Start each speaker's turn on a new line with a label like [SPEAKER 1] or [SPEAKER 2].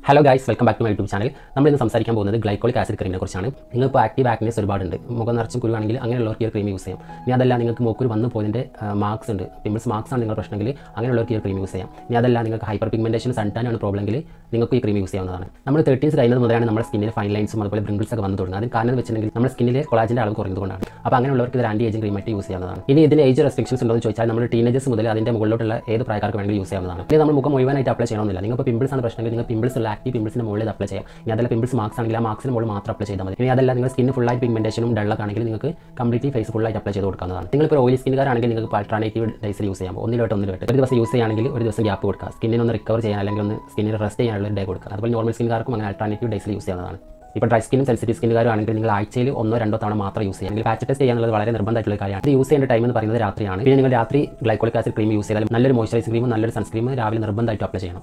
[SPEAKER 1] hello guys welcome back to my YouTube channel നമ്മൾ ഇന്ന് സംസാരിക്കാൻ പോകുന്നത് ഗ്ലൈക്കോളിക് ആസിഡ് ക്രീമിനെ കുറിച്ചാണ് നിങ്ങൾക്ക് ആക്റ്റീവ് ആക്നേസ് ഒരുപാടുണ്ട് മുഖം നിറച്ചും കുരുവാണെങ്കിൽ അങ്ങനെയുള്ളവർക്ക് ഈ ഒരു ക്രീം യൂസ് ചെയ്യാം ഇനി അതല്ല നിങ്ങൾക്ക് മൂക്കൊരു വന്നു പോയതിൻ്റെ മാർക്സ് ഉണ്ട് പിമ്പിൾസ് മാർക്സ് ആണ് നിങ്ങളുടെ പ്രശ്നമെങ്കിൽ അങ്ങനെയുള്ളവർക്ക് ഈ ഒരു ക്രീം യൂസ് ചെയ്യാം ഇനി അതല്ല നിങ്ങൾക്ക് ഹൈപ്പർ പിഗ്മെൻറ്റേഷൻ സൺടാനാണ് പ്രോബ്ലമെങ്കിൽ നിങ്ങൾക്ക് ഈ ക്രീം യൂസ് ചെയ്യാവുന്നതാണ് നമ്മൾ തേർട്ടീൻസ് കഴിയുന്നത് മുതലാണ് നമ്മുടെ സ്കിന്നിൽ ഫൈൻ ലൈൻസും അതുപോലെ ബ്രിങ്കിൾസ് ഒക്കെ വന്നു തുടങ്ങുന്നത് അതിന് കാരണം എന്ന് വെച്ചിട്ടുണ്ടെങ്കിൽ നമ്മുടെ സ്കിന്നിലെ കൊളാജിൻ്റെ അളവ് കുറഞ്ഞതുകൊണ്ടാണ് അപ്പോൾ അങ്ങനെയുള്ളവർക്ക് ഇത് ആൻറ്റി ഏജിങ് ക്രീമായിട്ട് യൂസ് ചെയ്യാവുന്നതാണ് ഇനി ഇതിന് ഏജ് റെസ്ട്രിക്ഷൻസ് ഉണ്ടോ എന്ന് ചോദിച്ചാൽ നമ്മൾ ടീനേജേഴ്സ് മുതൽ അതിൻ്റെ മുകളിലോട്ടുള്ള ഏത് പ്രായക്കാർക്ക് വേണമെങ്കിൽ യൂസ് ചെയ്യാവുന്നതാണ് ഇനി നമ്മൾ മുഖം മുഴുവനായിട്ട് അപ്ലൈ ചെയ്യണമെന്നില്ല നിങ്ങൾ ഇപ്പോൾ പിമ്പിൾസ് ആണ് പ്രശ്നമെങ്കിൽ നിങ്ങൾ പിമ്പിൾസ് ഉള്ള ആക്റ്റീവ് പിമ്പിൾസിന് മുകളിൽ ഇത് അപ്ലൈ ചെയ്യാം ഇനി അതല്ല പിമ്പിൾസ് മാർക്സ് ആണെങ്കിൽ ആ മാർക്സിന് മുകളിൽ മാത്രം അപ്ലൈ ചെയ്താൽ മതി ഇനി അതല്ല നിങ്ങൾ സ്കിന്ന് ഫുള്ളായി പിഗ്മെൻറ്റേഷനും ഡള്ളൊക്കെ ആണെങ്കിൽ നിങ്ങൾക്ക് കംപ്ലീറ്റ്ലി ഫേസ് ഫുള്ളായിട്ട് അപ്ലൈ ചെയ്ത് കൊടുക്കാവുന്നതാണ് നിങ്ങളിപ്പോൾ ഓയിൽ സ്കിന്നുകാരാണെങ്കിൽ നിങ്ങൾക്ക് അൾട്ടർനേറ്റീവ് ഡേയ്സിൽ യൂസ് ചെയ്യാം ഒന്നിലോട്ട് ഒന്നിലോട്ട് ഒരു ദിവസം യൂസ് ചെയ്യുകയാണെങ്കിൽ ഒരു ദിവസം ഗ്യാപ്പ് കൊടുക്കുക സ്കിന്നിന് ഒന്ന് റിക്കവർ ചെയ്യാൻ അല്ലെങ്കിൽ ഒന്ന് സ്കിന്നിന് റെസ്റ്റ് ചെയ്യാനുള്ള ഒരു ഡേ കൊടുക്കുക അതുപോലെ നോർമൽ സ്കിന്നുകാർക്കും അങ്ങനെ അൾട്ടർനേറ്റീവ് ഡേയ്സിൽ യൂസ് ചെയ്യാവുന്നതാണ് ഇപ്പോൾ ഡ്രൈ സ്കിന്നും സെൻസിറ്റീവ് സ്കിന്നുകാരും ആണെങ്കിൽ നിങ്ങൾ ആഴ്ചയിൽ ഒന്നോ രണ്ടോ തവണ മാത്രം യൂസ് ചെയ്യാം അല്ലെങ്കിൽ പാച്ച് ടെസ്റ്റ് ചെയ്യാനുള്ളത് വളരെ നിർബന്ധമായിട്ടുള്ള കാര്യമാണ് ഇത് യൂസ് ചെയ്യേണ്ട ടൈം എന്ന് പറയുന്നത് രാത്രിയാണ് പിന്നെ നിങ്ങൾ രാത്രി ഗ്ലൈക്കോളിക് ആസിഡ് ക്രീം യൂസ് ചെയ്താൽ നല്ലൊരു മോയ്സ്ചറൈസിംഗ് ക്രീമും നല്ലൊരു സൺസ്ക്രീം രാവിലെ നിർബന്ധമായിട്ട് അപ്ലൈ ചെയ്യണം